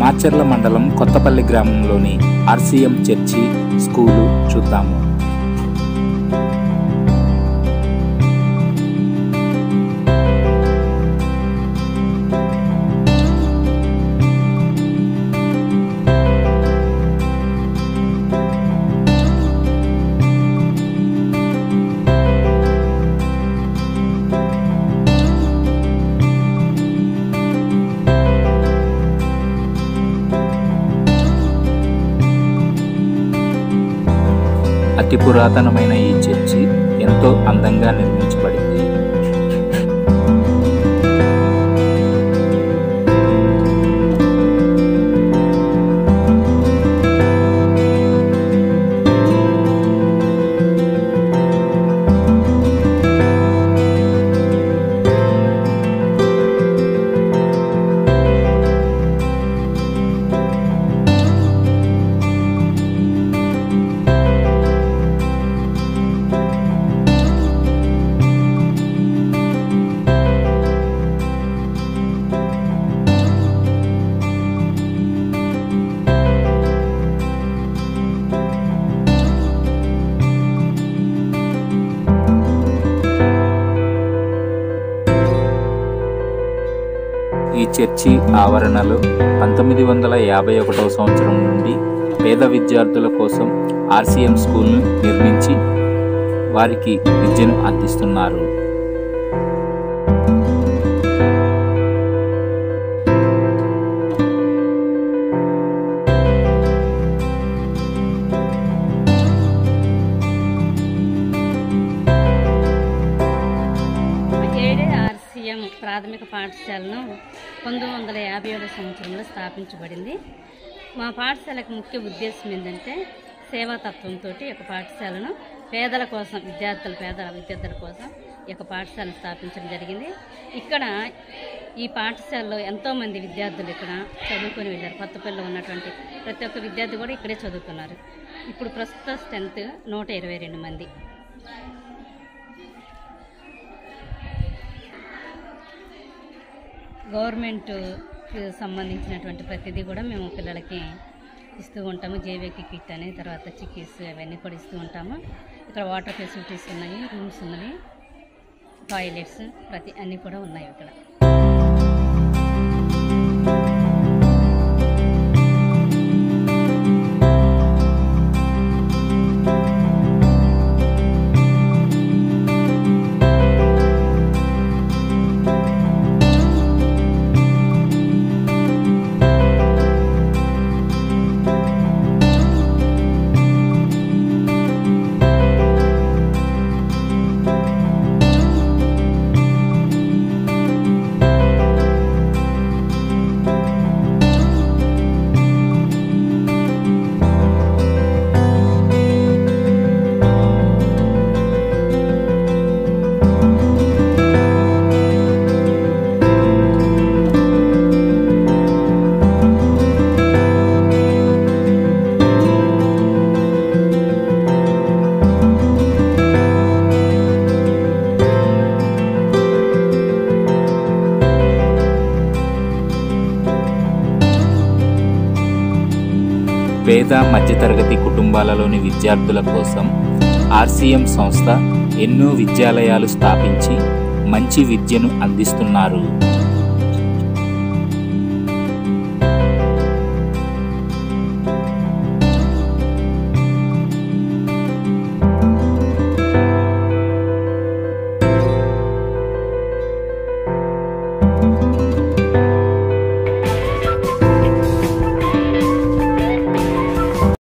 మాచర్ల మండలం కొత్తపల్లి గ్రామంలోని RCM church school చూద్దాము అతి పురాతనమైన ఈ చర్చి ఎంతో అందంగా నిర్మించబడింది ఈ చర్చి ఆవరణలో పంతొమ్మిది వందల యాభై ఒకటవ సంవత్సరం నుండి పేద విద్యార్థుల కోసం ఆర్సీఎం స్కూల్ను నిర్మించి వారికి విద్యను అందిస్తున్నారు ఏడే ఆర్సీఎం ప్రాథమిక పాఠశాలను పంతొమ్మిది వందల యాభై ఏడవ సంవత్సరంలో స్థాపించబడింది మా పాఠశాలకు ముఖ్య ఉద్దేశం ఏంటంటే సేవాతత్వంతో ఈ యొక్క పాఠశాలను పేదల కోసం విద్యార్థుల పేద విద్యార్థుల కోసం ఈ యొక్క పాఠశాలను స్థాపించడం జరిగింది ఇక్కడ ఈ పాఠశాలలో ఎంతోమంది విద్యార్థులు ఇక్కడ చదువుకొని వెళ్ళారు కొత్తపల్లిలో ఉన్నటువంటి ప్రతి ఒక్క విద్యార్థి కూడా ఇక్కడే చదువుకున్నారు ఇప్పుడు ప్రస్తుత స్ట్రెంత్ నూట ఇరవై రెండు మంది గవర్నమెంట్ సంబంధించినటువంటి ప్రతిదీ కూడా మేము పిల్లలకి ఇస్తూ ఉంటాము జేవేకి కిట్ అని తర్వాత చిక్కీస్ అవన్నీ కూడా ఇస్తూ ఉంటాము ఇక్కడ వాటర్ ఫెసిలిటీస్ ఉన్నాయి రూమ్స్ ఉన్నాయి టాయిలెట్స్ ప్రతి అన్నీ కూడా ఉన్నాయి ఇక్కడ పేద మధ్యతరగతి కుటుంబాలలోని విద్యార్థుల కోసం ఆర్సీఎం సంస్థ ఎన్నో విద్యాలయాలు స్థాపించి మంచి విద్యను అందిస్తున్నారు